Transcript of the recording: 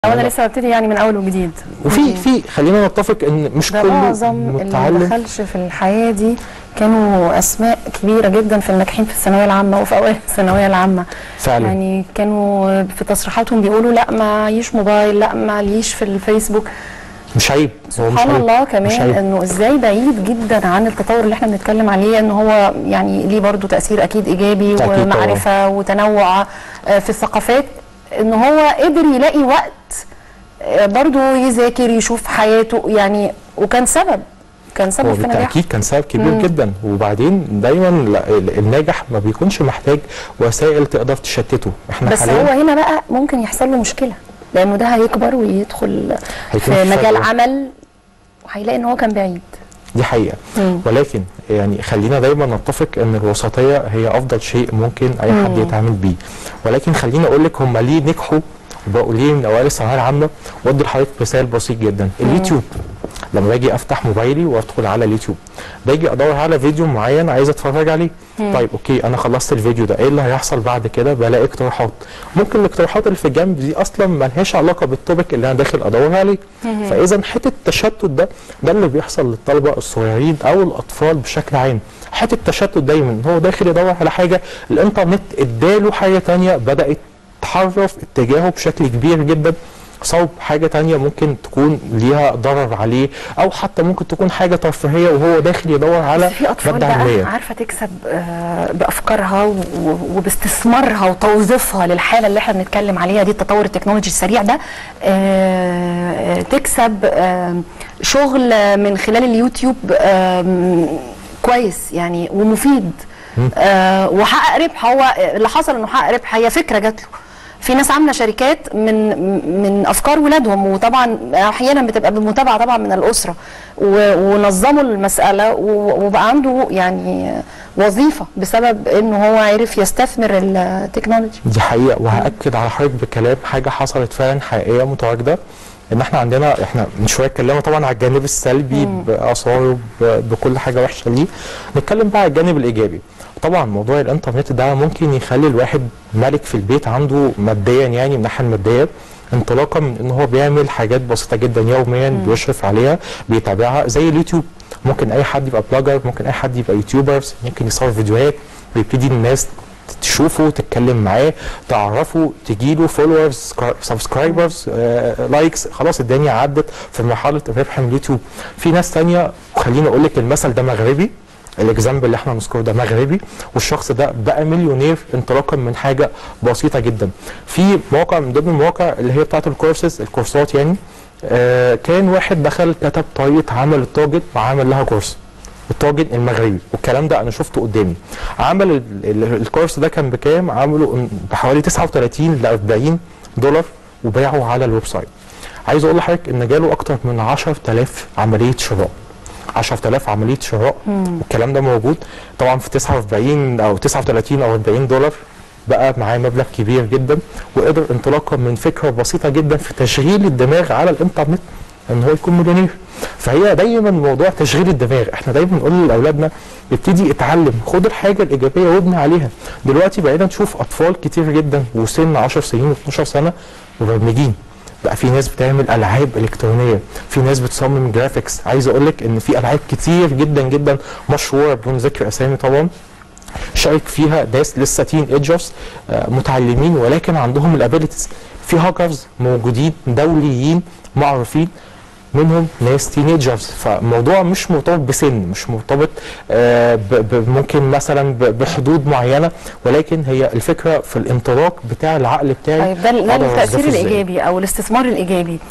او انا لسه ببتدي يعني من اول وجديد وفي في خلينا نتفق ان مش ده كله معظم اللي ما متعلم دخلش في الحياه دي كانوا اسماء كبيره جدا في الناجحين في الثانويه العامه وفي اوائل الثانويه العامه فعلا يعني كانوا في تصريحاتهم بيقولوا لا معيش موبايل لا معليش في الفيسبوك مش عيب هو مش سبحان عيب الله مش كمان عيب. انه ازاي بعيد جدا عن التطور اللي احنا بنتكلم عليه ان هو يعني ليه برضو تاثير اكيد ايجابي أكيد طبعاً. ومعرفه وتنوع آه، في الثقافات ان هو قدر يلاقي وقت آه، برضو يذاكر يشوف حياته يعني وكان سبب كان هو سبب في نجاحه بالتاكيد كان سبب كبير مم. جدا وبعدين دايما لا- ال- الناجح ما بيكونش محتاج وسائل تقدر تشتته احنا بس حاليا هو هنا بقى ممكن يحصل له مشكله لانه ده هيكبر ويدخل هيكون في في مجال فجوة. عمل وهيلاقي ان هو كان بعيد دي حقيقه مم. ولكن يعني خلينا دايما نتفق ان الوسطيه هي افضل شيء ممكن اي حد مم. يتعامل بيه ولكن خليني اقول لك هم ليه نجحوا وبقوا ليه من اوائل الثانويه العامه وادي لحضرتك مثال بسيط جدا اليوتيوب لما باجي افتح موبايلي وادخل على اليوتيوب باجي ادور على فيديو معين عايز اتفرج عليه طيب اوكي انا خلصت الفيديو ده ايه اللي هيحصل بعد كده بلاقي اقتراحات ممكن الاقتراحات اللي في الجنب دي اصلا ملهاش علاقه بالتوبيك اللي انا داخل ادور عليه فاذا حته التشتت ده ده اللي بيحصل للطلبه الصغيرين او الاطفال بشكل عام حته التشتت دايما ان هو داخل يدور على حاجه الانترنت اداله حاجه تانية بدات تحرف اتجاهه بشكل كبير جدا صوب حاجة تانية ممكن تكون ليها ضرر عليه أو حتى ممكن تكون حاجة ترفيهية وهو داخل يدور على بس في اطفال مادة بقى علمية عارفه تكسب آه، بافكارها و- وباستثمارها وتوظيفها للحاله اللي احنا بنتكلم عليها دي التطور التكنولوجي السريع ده آه، تكسب آه، شغل من خلال اليوتيوب آه، كويس يعني ومفيد آه، وحقق ربح هو اللي حصل انه حقق ربح هي فكره جات له في ناس عامله شركات من من افكار ولادهم وطبعا احيانا بتبقى بالمتابعه طبعا من الاسره و- ونظموا المساله و- وبقى عنده يعني وظيفه بسبب انه هو عرف يستثمر التكنولوجي دي حقيقة وهأكد على حضرتك بكلام حاجة حصلت فعلا حقيقية متواجدة ان احنا عندنا احنا من شويه اتكلمنا طبعا على الجانب السلبي باثاره ب- بكل حاجه وحشه ليه نتكلم بقى على الجانب الايجابي طبعا موضوع الانترنت ده ممكن يخلي الواحد ملك في البيت عنده ماديا يعني من الناحيه الماديه انطلاقا من ان هو بيعمل حاجات بسيطه جدا يوميا بيشرف عليها بيتابعها زي اليوتيوب ممكن اي حد يبقى بلوجر ممكن اي حد يبقى يوتيوبرز ممكن يصور فيديوهات ويبتدي الناس تشوفه تتكلم معاه تعرفه تجيله فولورز سبسكرايبرز لايكس خلاص الدنيا عدت في مرحله الربح من اليوتيوب في ناس تانية خليني اقول لك المثل ده مغربي الاكزامبل اللي احنا هنذكره ده مغربي والشخص ده بقى مليونير انطلاقا من حاجه بسيطه جدا في موقع من ضمن المواقع اللي هي بتاعت الكورسز الكورسات يعني آه كان واحد دخل كتب طريقه عمل التارجت وعمل لها كورس الطاجن المغربي والكلام ده انا شفته قدامي عمل ال- ال- الكورس ده كان بكام عمله بحوالي 39 ل 40 دولار وباعه على الويب سايت عايز اقول لحضرتك ان جاله اكتر من 10000 عمليه شراء 10000 عمليه شراء والكلام ده موجود طبعا في 49 او 39 او 40 دولار بقى معاه مبلغ كبير جدا وقدر انطلاقا من فكره بسيطه جدا في تشغيل الدماغ على الانترنت ان هو يكون مليونير فهي دايما موضوع تشغيل الدماغ احنا دايما نقول لاولادنا ابتدي اتعلم خد الحاجه الايجابيه وابني عليها دلوقتي بقينا نشوف اطفال كتير جدا وسن 10 سنين و12 سنه مبرمجين بقى في ناس بتعمل العاب الكترونيه في ناس بتصمم جرافيكس عايز اقول لك ان في العاب كتير جدا جدا مشهوره بدون ذكر اسامي طبعا شارك فيها ناس لسه تين ايجرز متعلمين ولكن عندهم الابيلتيز في هاكرز موجودين دوليين معروفين منهم ناس تينيجرز فالموضوع مش مرتبط بسن مش مرتبط آه، ب- ب- ممكن مثلا ب- بحدود معينه ولكن هي الفكره في الانطلاق بتاع العقل بتاعي طيب ده ده أقدر التاثير أوظفه إزاي. الايجابي او الاستثمار الايجابي